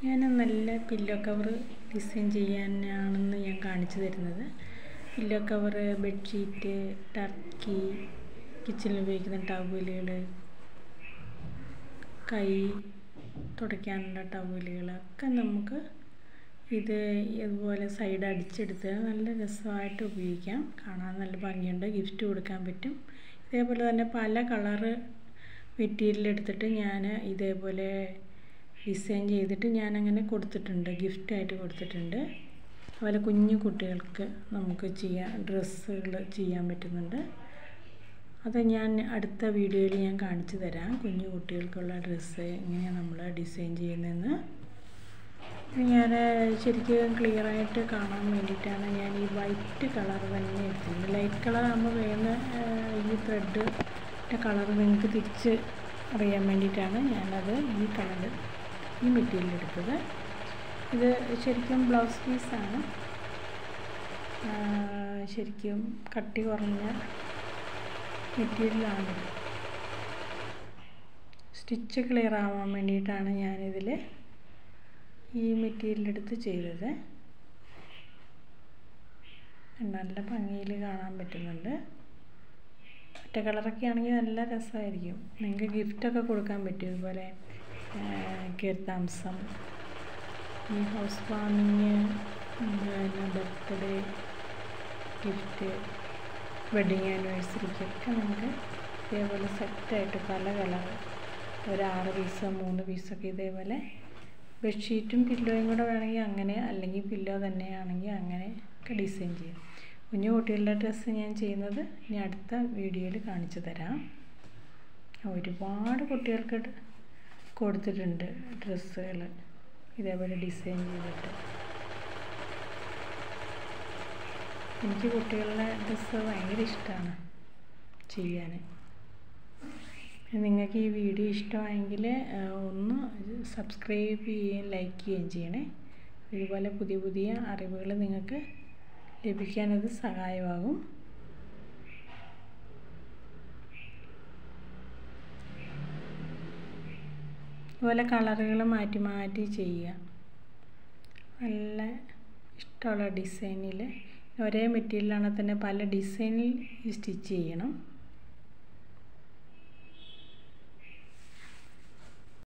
ഞാൻ നല്ല pillow cover design ചെയ്യാനാണെന്ന് ഞാൻ കാണിച്ചു തരുന്നത് പില്ലോ കവർ ബെഡ്ഷീറ്റ് ടർക്കി കിച്ചണിൽ ഉപയോഗിക്കുന്ന ടവലുകൾ കൈ തുടയ്ക്കാനുള്ള ടവലുകളൊക്കെ നമുക്ക് ഇത് ഇതുപോലെ സൈഡ് അടിച്ചെടുത്ത് നല്ല രസമായിട്ട് ഉപയോഗിക്കാം കാണാൻ നല്ല ഭംഗിയുണ്ട് ഗിഫ്റ്റ് കൊടുക്കാൻ പറ്റും ഇതേപോലെ തന്നെ പല കളറ് മെറ്റീരിയൽ എടുത്തിട്ട് ഞാൻ ഇതേപോലെ ഡിസൈൻ ചെയ്തിട്ട് ഞാനങ്ങനെ കൊടുത്തിട്ടുണ്ട് ഗിഫ്റ്റായിട്ട് കൊടുത്തിട്ടുണ്ട് അതുപോലെ കുഞ്ഞു കുട്ടികൾക്ക് നമുക്ക് ചെയ്യാൻ ഡ്രസ്സുകൾ ചെയ്യാൻ പറ്റുന്നുണ്ട് അത് ഞാൻ അടുത്ത വീഡിയോയിൽ ഞാൻ കാണിച്ചു തരാം കുഞ്ഞു കുട്ടികൾക്കുള്ള ഡ്രസ്സ് എങ്ങനെയാണ് നമ്മൾ ഡിസൈൻ ചെയ്യുന്നതെന്ന് ഞാൻ ശരിക്കും ക്ലിയറായിട്ട് കാണാൻ വേണ്ടിയിട്ടാണ് ഞാൻ ഈ വൈറ്റ് കളർ തന്നെ എടുത്തിരുന്നത് ലൈറ്റ് കളർ ആകുമ്പോൾ വേഗം ഈ ത്രെഡ് കളർ നിങ്ങൾക്ക് തിരിച്ച് അറിയാൻ വേണ്ടിയിട്ടാണ് ഞാനത് ഈ കളർ ഈ മെറ്റീരിയൽ എടുത്തത് ഇത് ശരിക്കും ബ്ലൗസ് പീസാണ് ശരിക്കും കട്ടി കുറഞ്ഞ മെറ്റീരിയലാണ് സ്റ്റിച്ച് ക്ലിയർ ആവാൻ വേണ്ടിയിട്ടാണ് ഞാനിതിൽ ഈ മെറ്റീരിയൽ എടുത്ത് ചെയ്തത് നല്ല ഭംഗിയിൽ കാണാൻ പറ്റുന്നുണ്ട് ഒറ്റ കളറൊക്കെ ആണെങ്കിൽ നല്ല രസമായിരിക്കും നിങ്ങൾക്ക് ഗിഫ്റ്റൊക്കെ കൊടുക്കാൻ പറ്റും ഇതുപോലെ കീർത്താംസം ഈ ഹൗസ് വാമിങ് പിന്നെ ബർത്ത്ഡേ ഗിഫ്റ്റ് വെഡിങ് ആനിവേഴ്സറിക്കൊക്കെ നമുക്ക് ഇതേപോലെ സെറ്റായിട്ട് പല കളർ ഒരു ആറ് പീസോ മൂന്ന് പീസൊക്കെ ഇതേപോലെ ബെഡ്ഷീറ്റും പില്ലോയും കൂടെ വേണമെങ്കിൽ അങ്ങനെ അല്ലെങ്കിൽ പില്ലോ തന്നെയാണെങ്കിൽ അങ്ങനെ ഒക്കെ ഡിസൈൻ ചെയ്യാം കുഞ്ഞു കുട്ടികളുടെ ഡ്രസ്സ് ഞാൻ ചെയ്യുന്നത് ഇനി അടുത്ത വീഡിയോയിൽ കാണിച്ചു തരാം ഒരുപാട് കുട്ടികൾക്ക് കൊടുത്തിട്ടുണ്ട് ഡ്രസ്സുകൾ ഇതേപോലെ ഡിസൈൻ ചെയ്തിട്ട് എനിക്ക് കുട്ടികളുടെ ഡ്രസ്സ് ഭയങ്കര ഇഷ്ടമാണ് ചെയ്യാൻ നിങ്ങൾക്ക് ഈ വീഡിയോ ഇഷ്ടമായെങ്കിൽ ഒന്ന് സബ്സ്ക്രൈബ് ചെയ്യുകയും ലൈക്ക് ചെയ്യുകയും ചെയ്യണേ ഇതുപോലെ പുതിയ പുതിയ അറിവുകൾ നിങ്ങൾക്ക് ലഭിക്കാനത് സഹായമാകും ഇതുപോലെ കളറുകൾ മാറ്റി മാറ്റി ചെയ്യുക നല്ല ഇഷ്ടമുള്ള ഡിസൈനിൽ ഒരേ മെറ്റീരിയലാണെങ്കിൽ തന്നെ പല ഡിസൈനിൽ സ്റ്റിച്ച് ചെയ്യണം